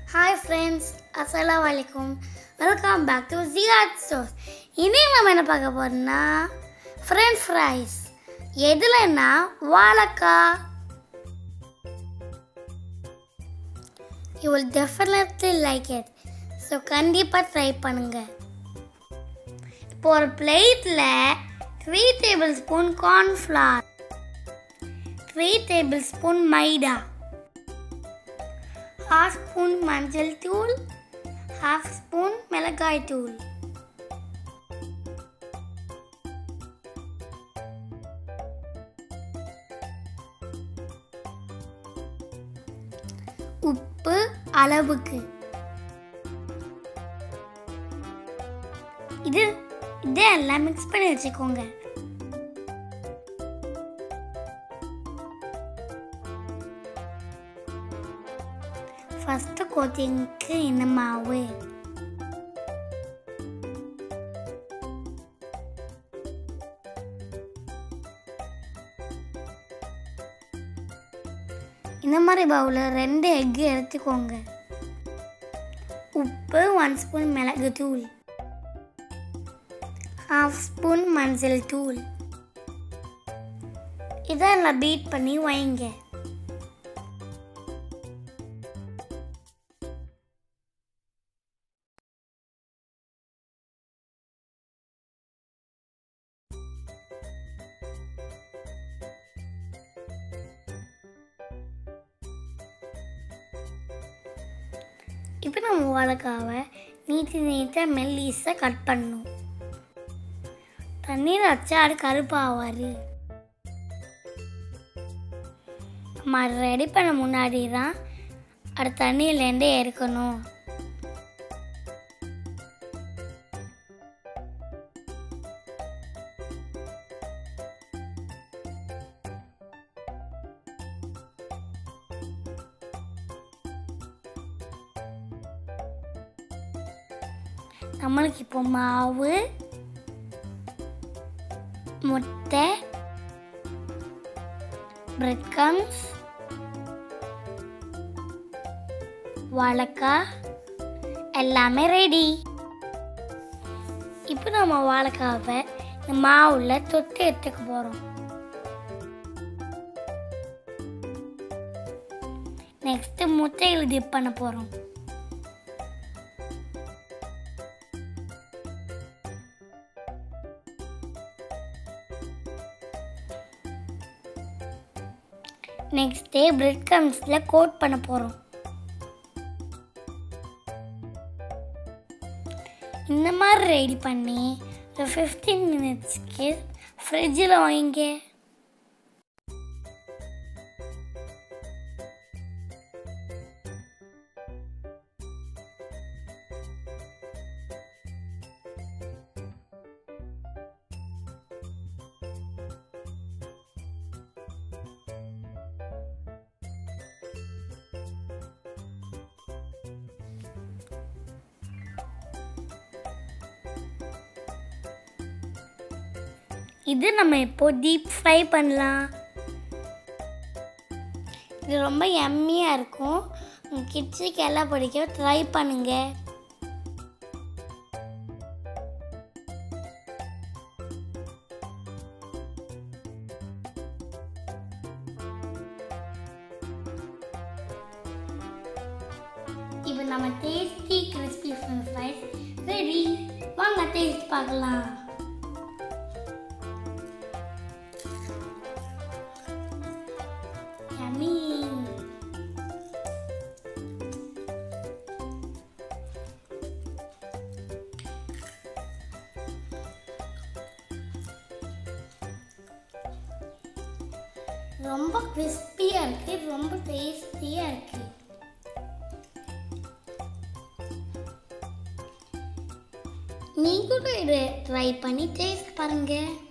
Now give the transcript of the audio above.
Hi friends அஸ்ஸலாமு அலைக்கும் welcome back to Jiyath stores இன்னைக்கு நம்ம என்ன பார்க்க போறோம்னா ஃப்ரெஞ்ச் ஃப்ரைஸ் எதுலன்னா வாழைக்காய் you will definitely like it so கண்டிப்பாக ட்ரை பண்ணுங்க இப்போ ஒரு பிளேட்டில் three tablespoon cornflour three tablespoon maida half spoon மஞ்சள் தூள் ஹாஃப் ஸ்பூன் மிளகாய் தூள் உப்பு அளவுக்கு இது இதெல்லாம் மிக்ஸ் பண்ணி வச்சுக்கோங்க ஃபஸ்ட்டு கோட்டிங்க்கு இந்த மாவு இந்த மாதிரி பவுலில் ரெண்டு எக்கு எடுத்துக்கோங்க உப்பு ஒன் ஸ்பூன் மிளகு தூள் ஹாஃப் ஸ்பூன் மஞ்சள் தூள் இதெல்லாம் பீட் பண்ணி வைங்க இப்போ நம்ம வாழைக்காவை நீட்டு நீட்டாக மெல்லீஸாக கட் பண்ணணும் தண்ணீர் வச்சா அது கருப்பாவார் நம்ம ரெடி பண்ண முன்னாடி தான் அது தண்ணியிலேருந்தே இருக்கணும் நம்மளுக்கு இப்போ மாவு முட்டை பிரெட் கம்ஸ் வாழைக்காய் எல்லாமே ரெடி இப்போ நம்ம வாழைக்காவை இந்த மாவுல தொட்டு எடுத்துக்க போகிறோம் நெக்ஸ்ட் முட்டையில் டிப் பண்ண போகிறோம் நெக்ஸ்ட் டே பிரெட் கம்ஸில் கோட் பண்ண போகிறோம் இந்த மாதிரி ரெடி பண்ணி ஒரு ஃபிஃப்டீன் மினிட்ஸ்க்கு ஃப்ரிட்ஜில் வைங்க இது நம்ம இப்போ டீப் ஃப்ரை பண்ணலாம் இது ரொம்ப எம்மியாக இருக்கும் உங்கள் கிட்ஸுக்கு எல்லாம் பிடிக்க ட்ரை பண்ணுங்க இப்போ நம்ம tasty crispy French fries ready வாங்க டேஸ்ட் பார்க்கலாம் Yummy. ரொம்ப கிறிஸ்பியாக இருக்கு ரொம்ப டேஸ்டியாக இருக்கு நீங்களும் இதை ட்ரை பண்ணி டேஸ்ட் பாருங்கள்